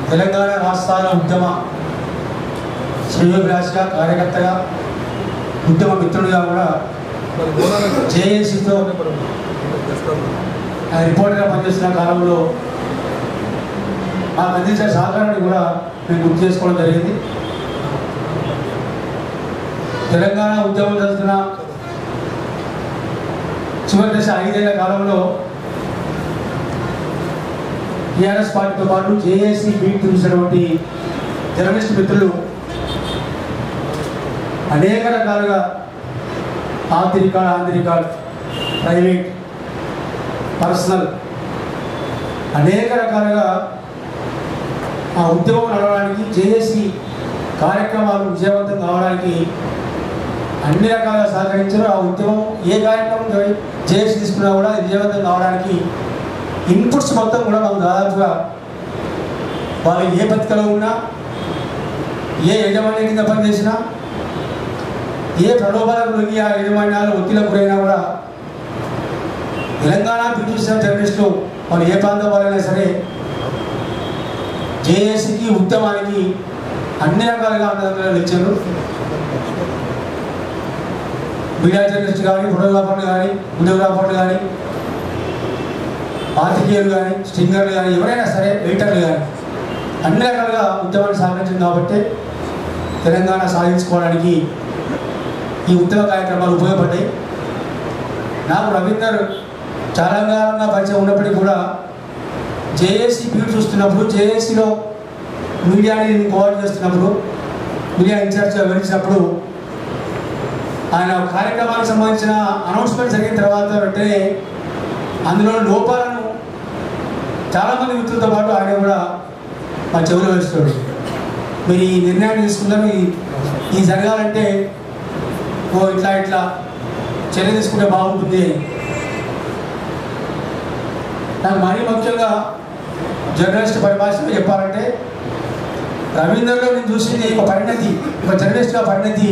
తెలంగాణ రాష్ట్రాల ఉద్యమ శ్రేయోభిలాషిగా కార్యకర్తగా ఉద్యమ మిత్రుడిగా కూడా జేఏసీతో ఆయన రిపోర్టర్గా పనిచేస్తున్న కాలంలో మాకు అందించే సహకారాన్ని కూడా మేము గుర్తు చేసుకోవడం జరిగింది తెలంగాణ ఉద్యమం జరుగుతున్న చివరి దశ ఐదేళ్ల కాలంలో టీఆర్ఎస్ పార్టీతో పాటు జేఏసీ బీట్ చూసినటువంటి జర్నలిస్ట్ మిత్రులు అనేక రకాలుగా off the record on the record private personal అనేక రకాలుగా ఆ ఉద్యమం నడవడానికి జేఏసీ కార్యక్రమాలు విజయవంతం కావడానికి అన్ని రకాలుగా సహకరించారు ఆ ఉద్యమం ఏ కార్యక్రమం జేఏసీ తీసుకున్నా కూడా అది విజయవంతం కావడానికి ఇన్పుట్స్ మొత్తం కూడా మాకు దాదాపుగా వాళ్ళు ఏ బతికలో ఉన్నా ఏ యజమాని కింద పనిచేసినా ఏ ప్రలోభాలకు లొంగి ఆ యజమాన్యాలు ఒత్తిడిలకు గురైనా కూడా తెలంగాణ పిలిచిన జర్నలిస్టులు వాళ్ళు ఏ ప్రాంతం వాళ్ళైనా సరే జేఏసీకి ఉద్యమానికి అన్ని రకాలుగా అందంగా ఇచ్చారు మీడియా జర్నలిస్ట్ కానీ ఫోటోగ్రాఫర్లు కానీ వీడియోగ్రాఫర్లు కానీ పాత్రికేయులు కానీ స్టింగర్లు కానీ ఎవరైనా సరే ఎడిటర్లు కానీ అన్ని రకాలుగా ఉద్యమాన్ని సహకరించింది కాబట్టి తెలంగాణ సాధించుకోవడానికి ఈ ఉద్యమ కార్యక్రమాలు ఉపయోగపడ్డాయి నాకు రవీందర్ చాలా కాలంగా పరిచయం ఉన్నప్పటికీ కూడా జేఏసీ పీరియడ్ చూస్తున్నప్పుడు జేఏసీలో మీడియాని కోఆర్డినేట్ చేస్తున్నప్పుడు మీడియా ఇన్ఛార్జ్గా వివరించినప్పుడు ఆయన కార్యక్రమానికి సంబంధించిన అనౌన్స్మెంట్ జరిగిన తర్వాత వెంటనే అందులో లోపాలను చాలామంది మిత్రులతో పాటు ఆయన కూడా మా చెవిలో వేస్తాడు మీరు ఈ నిర్ణయాన్ని తీసుకున్నారు ఈ ఈ జరగాలంటే ఓ ఇట్లా ఇట్లా చర్య తీసుకుంటే బాగుంటుంది నాకు మరీ ముఖ్యంగా జర్నలిస్ట్ పరిభాషలో చెప్పాలంటే రవీందర్లో నేను చూసింది ఒక పరిణతి ఒక జర్నలిస్ట్గా పరిణతి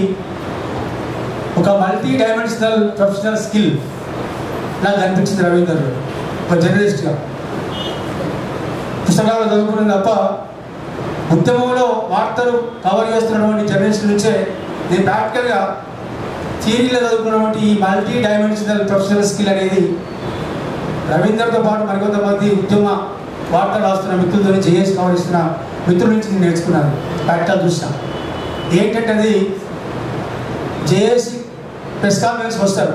ఒక మల్టీ డైమెన్షనల్ ప్రొఫెషనల్ స్కిల్ నాకు అనిపించింది రవీందర్లో ఒక జర్నలిస్ట్గా పుస్తకాలు చదువుకున్నది తప్ప ఉద్యమంలో వార్తలు కవర్ చేస్తున్నటువంటి జర్నలిస్ట్ నుంచే నేను ప్రాక్టికల్గా థియరీలో చదువుకున్నటువంటి ఈ మల్టీ డైమెన్షనల్ ప్రొఫెషనల్ స్కిల్ అనేది రవీందర్తో పాటు మరికొంతమంది ఉద్యమ వార్తలు రాస్తున్న మిత్రులతో జేఎస్ కవర్ ఇస్తున్న మిత్రుల నుంచి నేను నేర్చుకున్నాను ప్రాక్టికల్ చూసిన ఏంటంటే అది జేఏసీ ప్రెస్ కాన్ఫరెన్స్ వస్తారు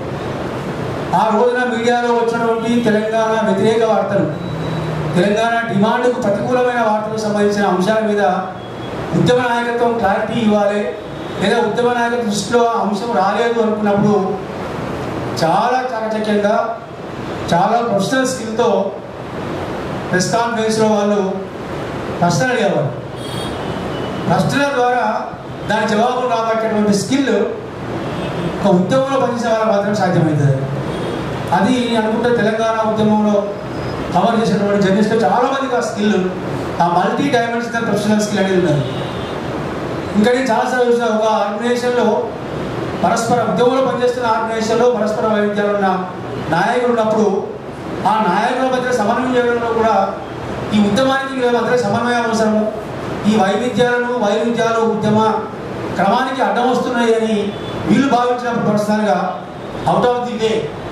ఆ రోజున మీడియాలో వచ్చినటువంటి తెలంగాణ వ్యతిరేక వార్తలు తెలంగాణ డిమాండ్కు ప్రతికూలమైన వార్తలకు సంబంధించిన అంశాల మీద ఉద్యమ నాయకత్వం క్లారిటీ ఇవ్వాలి లేదా ఉద్యమ నాయకత్వం దృష్టిలో ఆ అంశం రాలేదు అనుకున్నప్పుడు చాలా చాకచక్యంగా చాలా ప్రొఫెషనల్ స్కిల్తో ప్రెస్ కాన్ఫరెన్స్లో వాళ్ళు ప్రశ్నలు అడిగేవారు ప్రశ్నల ద్వారా దాని జవాబులు రాబట్టేటువంటి స్కిల్ ఒక ఉద్యమంలో పనిచేసే వాళ్ళకి మాత్రం సాధ్యమవుతుంది అది అనుకుంటే తెలంగాణ ఉద్యమంలో కవర్ చేసినటువంటి జర్నలిస్టులు చాలా మందికి ఆ స్కిల్ ఆ మల్టీ డైమెన్షనల్ ప్రొఫెషనల్ స్కిల్ అనేది ఉన్నది ఇంకా నేను చాలాసార్లు చూసిన ఒక ఆర్గనైజేషన్లో పరస్పర ఉద్యమంలో పనిచేస్తున్న ఆర్గనైజేషన్లో పరస్పర వైవిధ్యాలు ఉన్న నాయకులు ఉన్నప్పుడు ఆ నాయకుల మధ్య సమన్వయం చేయడంలో కూడా ఈ ఉద్యమానికి వీళ్ళ మధ్య సమన్వయం అవసరము ఈ వైవిధ్యాలను వైవిధ్యాలు ఉద్యమ క్రమానికి అడ్డం వస్తున్నాయి అని వీళ్ళు భావించినప్పుడు పర్సనల్గా అవుట్ ఆఫ్ ది వే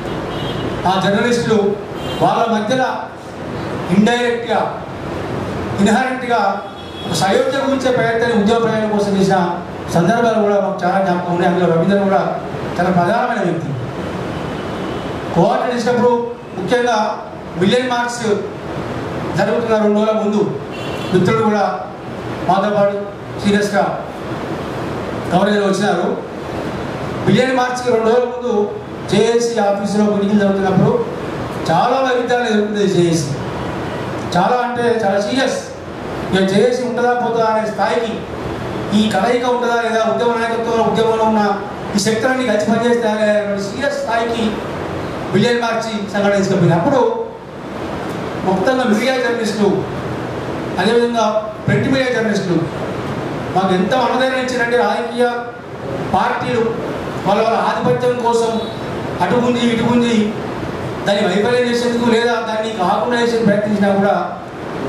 ఆ జర్నలిస్టులు వాళ్ళ మధ్యలో ఇండైరెక్ట్గా ఇన్హరెంట్గా ఒక సయోధ్య గురించే ప్రయత్నాన్ని ఉద్యోగ ప్రయాణం కోసం చేసిన సందర్భాలు కూడా మాకు చాలా జ్ఞాపకం ఉన్నాయి అందులో రవీంద్ర కూడా చాలా ప్రధానమైన వ్యక్తి కోఆర్డినేట్ చేసినప్పుడు ముఖ్యంగా మిలియన్ మార్క్స్ జరుగుతున్న రెండు రోజుల ముందు మిత్రుడు కూడా మాతో పాటు సీరియస్గా కవరేజ్లో వచ్చినారు మిలియన్ మార్క్స్కి రెండు రోజుల ముందు జేఏసీ ఆఫీసులో మీటింగ్ జరుగుతున్నప్పుడు చాలా వైవిధ్యాలు ఎదుర్కొంది జేఏసీ చాలా అంటే చాలా సీరియస్ ఇక జేఏసీ ఉంటుందా పోతుందా అనే స్థాయికి ఈ కలయిక ఉంటుందా లేదా ఉద్యమ నాయకత్వంలో ఉద్యమంలో ఉన్న ఈ శక్తులన్నీ కలిసి పనిచేస్తే సీరియస్ స్థాయికి విలియన్ మార్చి సంఘటన తీసుకుపోయింది అప్పుడు మొత్తంగా మీడియా జర్నలిస్టులు అదేవిధంగా ప్రింట్ మీడియా జర్నలిస్టులు మాకు ఎంత అనుదైన ఇచ్చారంటే రాజకీయ పార్టీలు వాళ్ళ వాళ్ళ ఆధిపత్యం కోసం అటు గుంజి ఇటు గుంజి దాన్ని వైఫల్యం చేసేందుకు లేదా దాన్ని కాకుండా చేసే ప్రయత్నించినా కూడా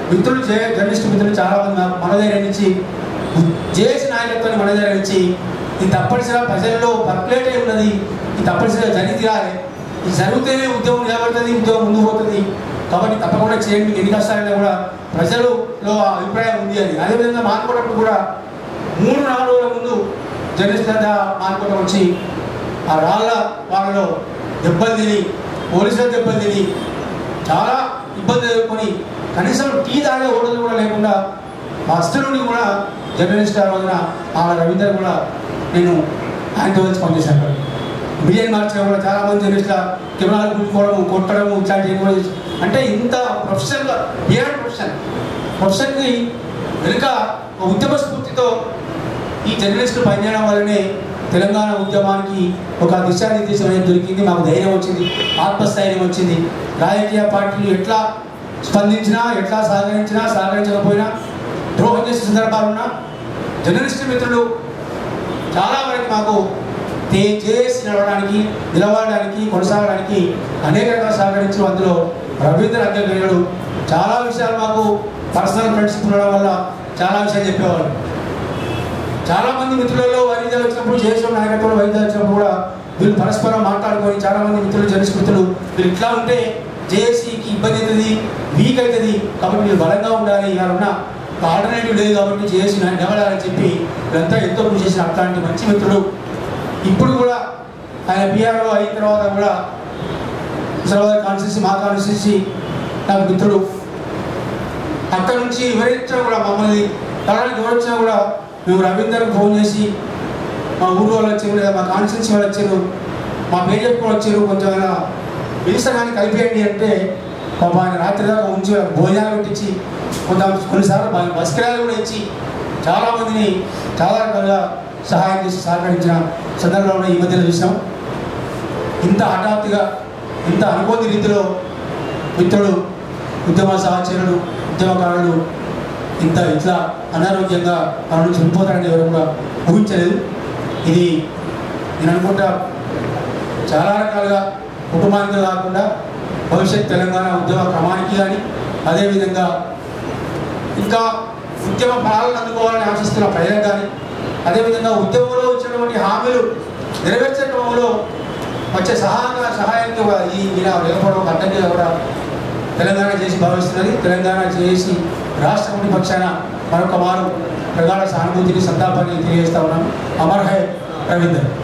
మిత్రులు జే జర్నలిస్ట్ మిత్రులు చాలా మంది నాకు మనధైర్యం నుంచి జేఏసీ నాయకత్వాన్ని మనధైర్యం ఇచ్చి ఇది తప్పనిసరిగా ప్రజల్లో పర్కులేట్ అయి ఉన్నది ఇది తప్పనిసరిగా జరిగి తీరాలి ఇది జరిగితేనే ఉద్యోగం నిలబడుతుంది ఉద్యోగం ముందు పోతుంది కాబట్టి తప్పకుండా చేయండి మీకు ఎన్ని కష్టాలైనా కూడా ప్రజలలో ఆ అభిప్రాయం ఉంది అని అదేవిధంగా మానుకోవడం కూడా మూడు నాలుగు రోజుల ముందు జర్నలిస్ట్ అంతా మానుకోవడం వచ్చి ఆ రాళ్ళ వాళ్ళలో దెబ్బలు తిని పోలీసుల దెబ్బలు తిని చాలా ఇబ్బంది ఎదుర్కొని కనీసం టీ తాగే ఓటలు కూడా లేకుండా ఫస్ట్ నుండి కూడా జర్నలిస్ట్ ఆ రోజున ఆ రవీంద్ర కూడా నేను ఆయనతో వచ్చి పనిచేశాను అక్కడ బిర్యానీ మార్చడం కూడా చాలా మంది జర్నలిస్ట్ల కెమెరాలు కుట్టుకోవడం కొట్టడం ఇట్లాంటివి కూడా చేసి- అంటే ఇంత ప్రొఫెషనల్గా బియాండ్ ప్రొఫెషన్ ప్రొఫెషన్కి వెనుక ఒక ఉద్యమ స్ఫూర్తితో ఈ జర్నలిస్టులు పనిచేయడం వల్లనే తెలంగాణ ఉద్యమానికి ఒక దిశానిర్దేశం అనేది దొరికింది మాకు ధైర్యం వచ్చింది ఆత్మస్థైర్యం వచ్చింది రాజకీయ పార్టీలు ఎట్లా స్పందించినా ఎట్లా సహకరించినా సహకరించకపోయినా ద్రోహం చేసే సందర్భాలున్నా జర్నలిస్ట్ మిత్రులు చాలా వరకు మాకు తే- చేసి నడవడానికి నిలబడడానికి కొనసాగడానికి అనేక రకాల సహకరించి అందులో రవీంద్ర అధ్యక్షుడు చాలా విషయాలు మాకు పర్సనల్ ఫ్రెండ్షిప్ ఉండడం వల్ల చాలా విషయాలు చెప్పేవాళ్ళు చాలా మంది మిత్రులలో వైద్యాలు వచ్చినప్పుడు చేసిన నాయకత్వంలో వైద్యాలు వచ్చినప్పుడు కూడా వీళ్ళు పరస్పరం మాట్లాడుకొని చాలా మంది మిత్రులు జర్నలిస్ట్ మిత్రులు వీళ్ళు ఇట్లా ఉంటే జేఏసీకి ఇబ్బంది అవుతుంది వీక్ అవుతుంది కాబట్టి వీళ్ళు బలంగా ఉండాలి ఇలా ఉన్న ఆల్టర్నేటివ్ లేదు కాబట్టి జేఏసీ నిలబడాలని చెప్పి వీళ్ళంతా ఎంతో కృషి చేసిన అట్లాంటి మంచి మిత్రుడు ఇప్పుడు కూడా ఆయన బీఆర్ఓ అయిన తర్వాత కూడా ముసలివారి కాన్స్టిట్యూన్సీ మా కాన్స్టిట్యూన్సీ నాకు మిత్రుడు అక్కడ నుంచి ఎవరైనా కూడా మమ్మల్ని తరానికి ఎవరు వచ్చినా కూడా మేము రవీందర్కి ఫోన్ చేసి మా ఊరు వాళ్ళు వచ్చారు లేదా మా కాన్స్టిట్యూన్సీ వాళ్ళు వచ్చారు మా పేరు చెప్పుకొని వచ్చారు కొంచెం ఆయన పిలిస్తే కానీ కలిపేయండి అంటే పాప ఆయన రాత్రి దాకా ఉంచి వాళ్ళకి భోజనాలు పెట్టించి కొంత కొన్నిసార్లు బ- బస్ కిరాయిలు కూడా ఇచ్చి చాలా మందిని చాలా రకాలుగా సహాయం చేసి సహకరించిన సందర్భంలో ఈ మధ్యలో చూసాం ఇంత హఠాత్తుగా ఇంత అనుకోని రీతిలో మిత్రుడు ఉద్యమ సహచరుడు ఉద్యమకారుడు ఇంత ఇట్లా అనారోగ్యంగా మన నుంచి వెళ్ళిపోతారని ఎవరు కూడా ఊహించలేదు ఇది నేను అనుకుంటా చాలా రకాలుగా కుటుంబానికి కాకుండా భవిష్యత్ తెలంగాణ ఉద్యమ క్రమానికి కానీ అదేవిధంగా ఇంకా ఉద్యమ ఫలాలను అందుకోవాలని ఆశిస్తున్న ప్రజలకు కానీ అదేవిధంగా ఉద్యమంలో ఇచ్చినటువంటి హామీలు నెరవేర్చే క్రమంలో వచ్చే సహాయంగా సహాయానికి కూడా ఈ ఈయన లేకపోవడం ఒక అడ్డంకిగా కూడా తెలంగాణ చేసి భావిస్తున్నది తెలంగాణ చేసి రాష్ట్రపతి పక్షాన మరొక మారు ప్రగాఢ సానుభూతిని సంతాపాన్ని తెలియజేస్తా ఉన్నాం అమర్ హై రవీందర్